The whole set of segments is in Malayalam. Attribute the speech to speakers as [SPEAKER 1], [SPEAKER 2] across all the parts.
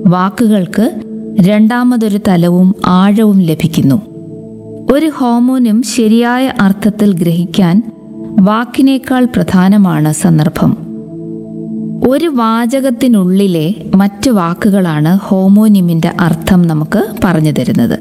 [SPEAKER 1] വാക്കുകൾക്ക് രണ്ടാമതൊരു തലവും ആഴവും ലഭിക്കുന്നു ഒരു ഹോമോനും ശരിയായ അർത്ഥത്തിൽ ഗ്രഹിക്കാൻ വാക്കിനേക്കാൾ പ്രധാനമാണ് സന്ദർഭം ഒരു വാചകത്തിനുള്ളിലെ മറ്റ് വാക്കുകളാണ് ഹോമോനിമിന്റെ അർത്ഥം നമുക്ക് പറഞ്ഞു തരുന്നത്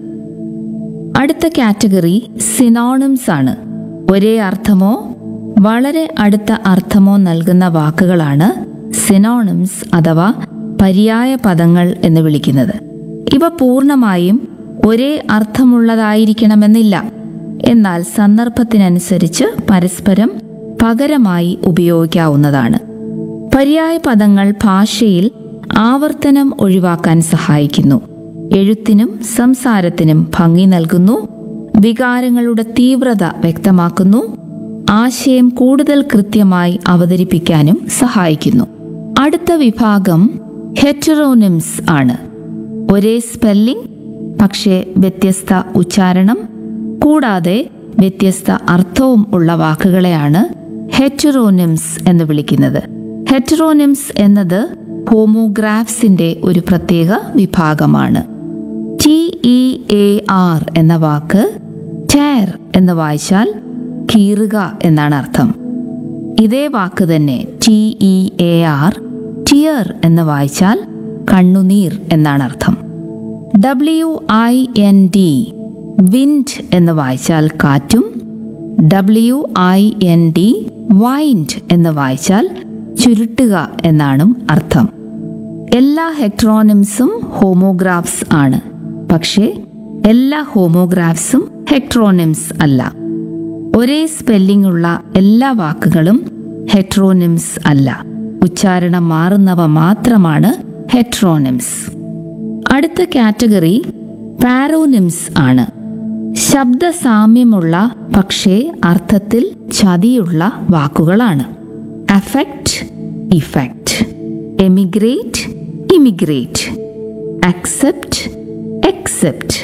[SPEAKER 1] അടുത്ത കാറ്റഗറി സിനോണിംസ് ആണ് ഒരേ അർത്ഥമോ വളരെ അടുത്ത അർത്ഥമോ നൽകുന്ന വാക്കുകളാണ് സിനോണിംസ് അഥവാ പര്യായ പദങ്ങൾ എന്ന് വിളിക്കുന്നത് ഇവ പൂർണ്ണമായും ഒരേ അർത്ഥമുള്ളതായിരിക്കണമെന്നില്ല എന്നാൽ സന്ദർഭത്തിനനുസരിച്ച് പരസ്പരം പകരമായി ഉപയോഗിക്കാവുന്നതാണ് പര്യായ പദങ്ങൾ ഭാഷയിൽ ആവർത്തനം ഒഴിവാക്കാൻ സഹായിക്കുന്നു എഴുത്തിനും സംസാരത്തിനും ഭംഗി നൽകുന്നു വികാരങ്ങളുടെ തീവ്രത വ്യക്തമാക്കുന്നു ആശയം കൂടുതൽ കൃത്യമായി അവതരിപ്പിക്കാനും സഹായിക്കുന്നു അടുത്ത വിഭാഗം ഹെറ്ററോണിംസ് ആണ് ഒരേ സ്പെല്ലിംഗ് പക്ഷേ വ്യത്യസ്ത ഉച്ചാരണം കൂടാതെ വ്യത്യസ്ത അർത്ഥവും ഉള്ള വാക്കുകളെയാണ് ഹെറ്ററോണിംസ് എന്ന് വിളിക്കുന്നത് ഹെറ്ററോണിംസ് എന്നത് ഹോമോഗ്രാഫ്സിന്റെ ഒരു പ്രത്യേക വിഭാഗമാണ് ടി ഇ എ ആർ എന്ന വാക്ക് ടയർ എന്ന് വായിച്ചാൽ കീറുക എന്നാണ് അർത്ഥം ഇതേ വാക്ക് തന്നെ T E A R tear എന്ന് വായിച്ചാൽ കണ്ണുനീർ എന്നാണ് അർത്ഥം W I N D wind എന്ന് വായിച്ചാൽ കാറ്റും W I N D wind എന്ന് വായിച്ചാൽ ചുരുട്ടുക എന്നാണ് അർത്ഥം എല്ലാ ഹെക്ട്രോണിംസും ഹോമോഗ്രാഫ്സ് ആണ് പക്ഷേ എല്ലാ ഹോമോഗ്രാഫ്സും ഹെക്ട്രോണിംസ് അല്ല ഒരേ സ്പെല്ലിംഗ് ഉള്ള എല്ലാ വാക്കുകളും ഹെട്രോണിംസ് അല്ല ഉച്ചാരണം മാറുന്നവ മാത്രമാണ് ഹെട്രോണിംസ് അടുത്ത കാറ്റഗറി പാരോനിംസ് ആണ് ശബ്ദ സാമ്യമുള്ള പക്ഷേ അർത്ഥത്തിൽ ചതിയുള്ള വാക്കുകളാണ് affect effect emigrate immigrate accept except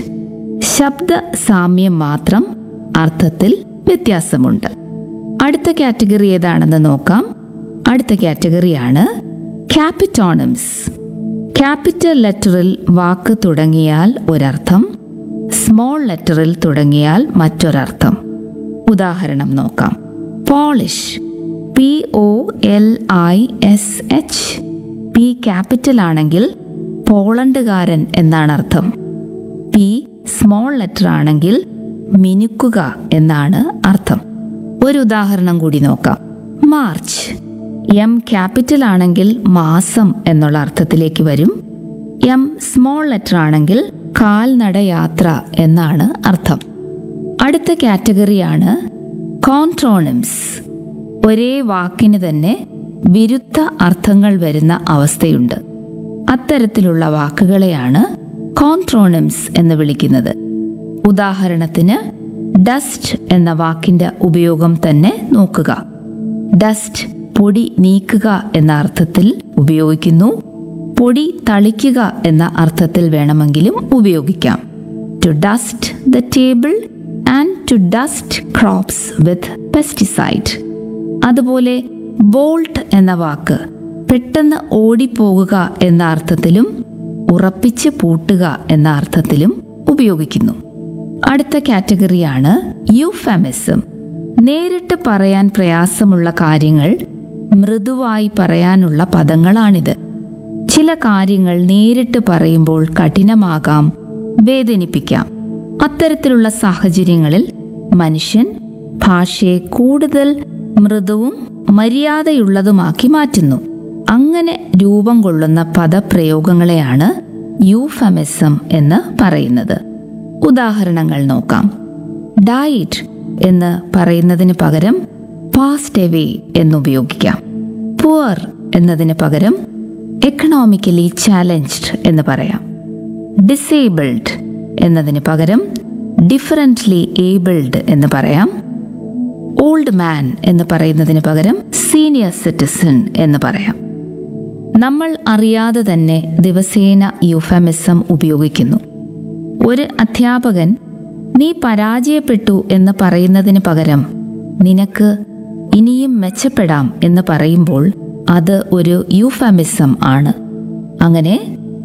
[SPEAKER 1] ശബ്ദ സാമ്യം മാത്രം അർത്ഥത്തിൽ വ്യത്യാസമുണ്ട് അടുത്ത കാറ്റഗറി ഏതാണെന്ന് നോക്കാം അടുത്ത കാറ്റഗറിയാണ് ക്യാപിറ്റോണിംസ് ക്യാപിറ്റൽ ലെറ്ററിൽ വാക്ക് തുടങ്ങിയാൽ ഒരർത്ഥം സ്മോൾ ലെറ്ററിൽ തുടങ്ങിയാൽ മറ്റൊരർത്ഥം ഉദാഹരണം നോക്കാം Polish P O L I S H P capital ആണെങ്കിൽ പോളണ്ടുകാരൻ എന്നാണ് അർത്ഥം പി സ്മോൾ ലെറ്റർ ആണെങ്കിൽ മിനുക്കുക എന്നാണ് അർത്ഥം ഒരു ഉദാഹരണം കൂടി നോക്കാം മാർച്ച് എം ക്യാപിറ്റൽ ആണെങ്കിൽ മാസം എന്നുള്ള അർത്ഥത്തിലേക്ക് വരും എം സ്മോൾ ലെറ്റർ ആണെങ്കിൽ കാൽനട യാത്ര എന്നാണ് അർത്ഥം അടുത്ത കാറ്റഗറിയാണ് കോൺട്രോണിംസ് ഒരേ വാക്കിന് തന്നെ വിരുദ്ധ അർത്ഥങ്ങൾ വരുന്ന അവസ്ഥയുണ്ട് അത്തരത്തിലുള്ള വാക്കുകളെയാണ് കോൺട്രോണിംസ് എന്ന് വിളിക്കുന്നത് ഉദാഹരണത്തിന് ഡസ്റ്റ് എന്ന വാക്കിന്റെ ഉപയോഗം തന്നെ നോക്കുക ഡസ്റ്റ് പൊടി നീക്കുക എന്ന അർത്ഥത്തിൽ ഉപയോഗിക്കുന്നു പൊടി തളിക്കുക എന്ന അർത്ഥത്തിൽ വേണമെങ്കിലും ഉപയോഗിക്കാം to dust the table and to dust crops with pesticide അതുപോലെ ബോൾട്ട് എന്ന വാക്ക് പെട്ടെന്ന് ഓടിപ്പോകുക എന്ന അർത്ഥത്തിലും ഉറപ്പിച്ച് പൂട്ടുക എന്ന അർത്ഥത്തിലും ഉപയോഗിക്കുന്നു അടുത്ത കാറ്റഗറിയാണ് യുഫെമിസം നേരിട്ട് പറയാൻ പ്രയാസമുള്ള കാര്യങ്ങൾ മൃദുവായി പറയാനുള്ള പദങ്ങളാണിത് ചില കാര്യങ്ങൾ നേരിട്ട് പറയുമ്പോൾ കഠിനമാകാം വേദനിപ്പിക്കാം അത്തരത്തിലുള്ള സാഹചര്യങ്ങളിൽ മനുഷ്യൻ ഭാഷയെ കൂടുതൽ മൃദുവും മര്യാദയുള്ളതുമാക്കി മാറ്റുന്നു അങ്ങനെ രൂപം കൊള്ളുന്ന പദപ്രയോഗങ്ങളെയാണ് യൂഫമിസം എന്ന് പറയുന്നത് ഉദാഹരണങ്ങൾ നോക്കാം ഡയറ്റ് എന്ന് പറയുന്നതിന് പകരം പാസ്റ്റ് എവേ എന്നുപയോഗിക്കാം പുവർ എന്നതിന് പകരം എക്കണോമിക്കലി ചാലഞ്ച്ഡ് എന്ന് പറയാം ഡിസേബിൾഡ് എന്നതിന് പകരം ഡിഫറൻ്റ്ലി ഏബിൾഡ് എന്ന് പറയാം ഓൾഡ് മാൻ എന്ന് പറയുന്നതിന് പകരം സീനിയർ സിറ്റിസൺ എന്ന് പറയാം നമ്മൾ അറിയാതെ തന്നെ ദിവസേന യുഫമിസം ഉപയോഗിക്കുന്നു ഒരു അധ്യാപകൻ നീ പരാജയപ്പെട്ടു എന്ന് പറയുന്നതിന് പകരം നിനക്ക് ഇനിയും മെച്ചപ്പെടാം എന്ന് പറയുമ്പോൾ അത് ഒരു യൂഫമിസം ആണ് അങ്ങനെ